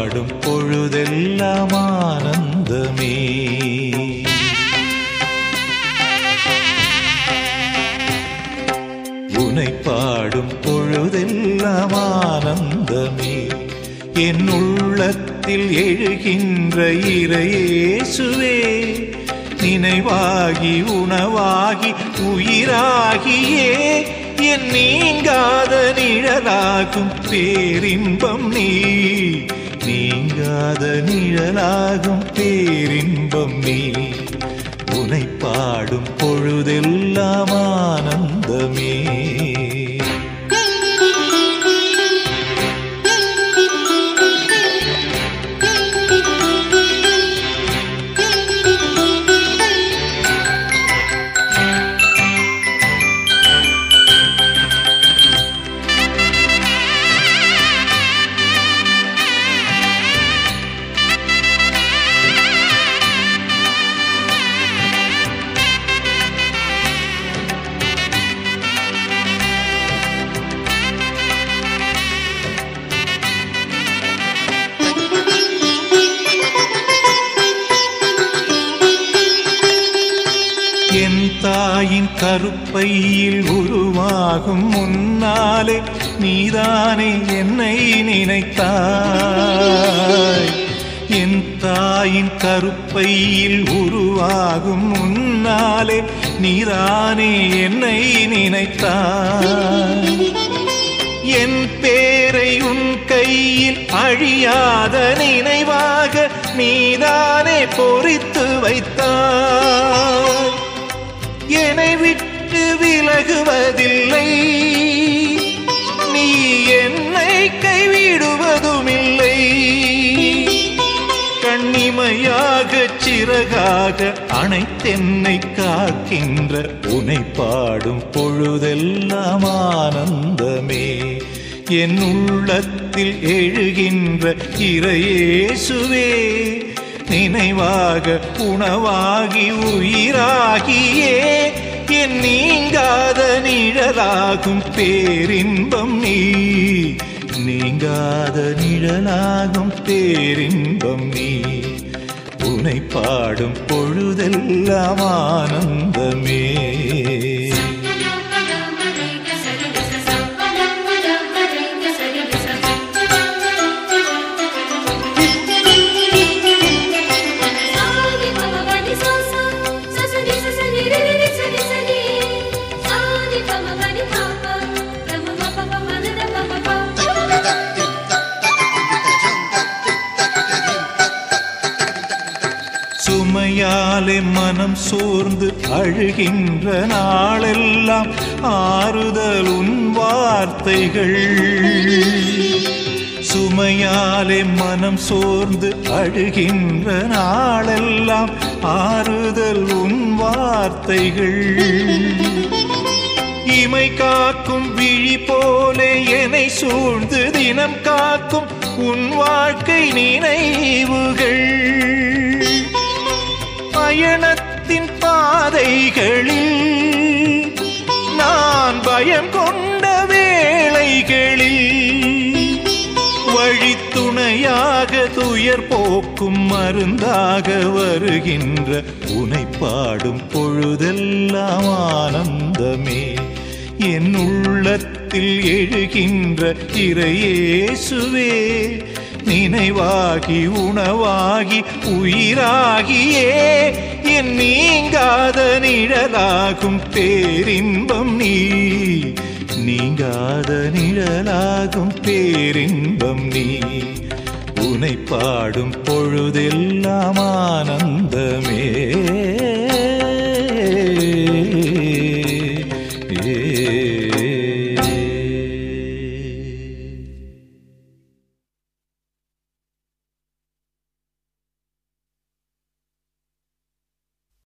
பாடும் பொழுதெல்லாம் ஆனந்தமே உனை பாடும் பொழுதெல்லாம் ஆனந்தமே என் உள்ளத்தில் எழுகின்ற இறையேசுவே நினைவாகி உணவாகி உயிராகியே என் நீங்காத நிழலாகும் பேரின்பம் நீ நீங்காத நிழலாகும் பேரின்பம் நீ உனை பாடும் பொழுதெல்லாம் ஆனந்தமே என் தாயின் கருப்பையில் உருவாகும் முன்னாலே நீதானே என்னை நினைத்தாய் என் தாயின் கருப்பையில் உருவாகும் முன்னாலே நீதானே என்னை நினைத்தாய் என் பேரை உன் கையில் அழியாத நினைவாக நீதானே பொறித்து வைத்தாய் என்னை விட்டு விலகுவதில்லை நீ என்னை கைவிடுவதுமில்லை கண்ணிமையாக சிறகாக அனைத்தென்னை காக்கின்ற உனை பாடும் பொழுதெல்லாம் ஆனந்தமே என் உள்ளத்தில் எழுகின்ற இறையேசுவே நினைவாக உணவாகி உயிராகியே என் நீங்காத நிழலாகும் பேரின்பம் நீ நீங்காத நிழலாகும் பேரின்பம் நீ உனை பாடும் பொழுதெல்லாம் ஆனந்தமே சுமையாலே மனம் சோர்ந்து அழுகின்ற நாளெல்லாம் ஆறுதல் உன் வார்த்தைகள் சுமையாலே மனம் சோர்ந்து அழுகின்ற நாளெல்லாம் ஆறுதல் உன் வார்த்தைகள் இமை காக்கும் விழி போலே என்னை சூழ்ந்து தினம் காக்கும் உன் வாழ்க்கை நினைவுகள் பயணத்தின் பாதைகளில் நான் பயம் கொண்ட வேளைகளில் வழித்துணையாக துயர் போக்கும் மருந்தாக வருகின்ற உனை பாடும் பொழுதெல்லாம் ஆனந்தமே என் உள்ளத்தில் எழுகின்ற இறையேசுவே நினைவாகி உணவாகி உயிராகியே என் நீங்காத நிழலாகும் பேரின்பம் நீ நீங்காத நிழலாகும் பேரின்பம் நீ உனை பாடும் பொழுதெல்லாம் ஆனந்தமே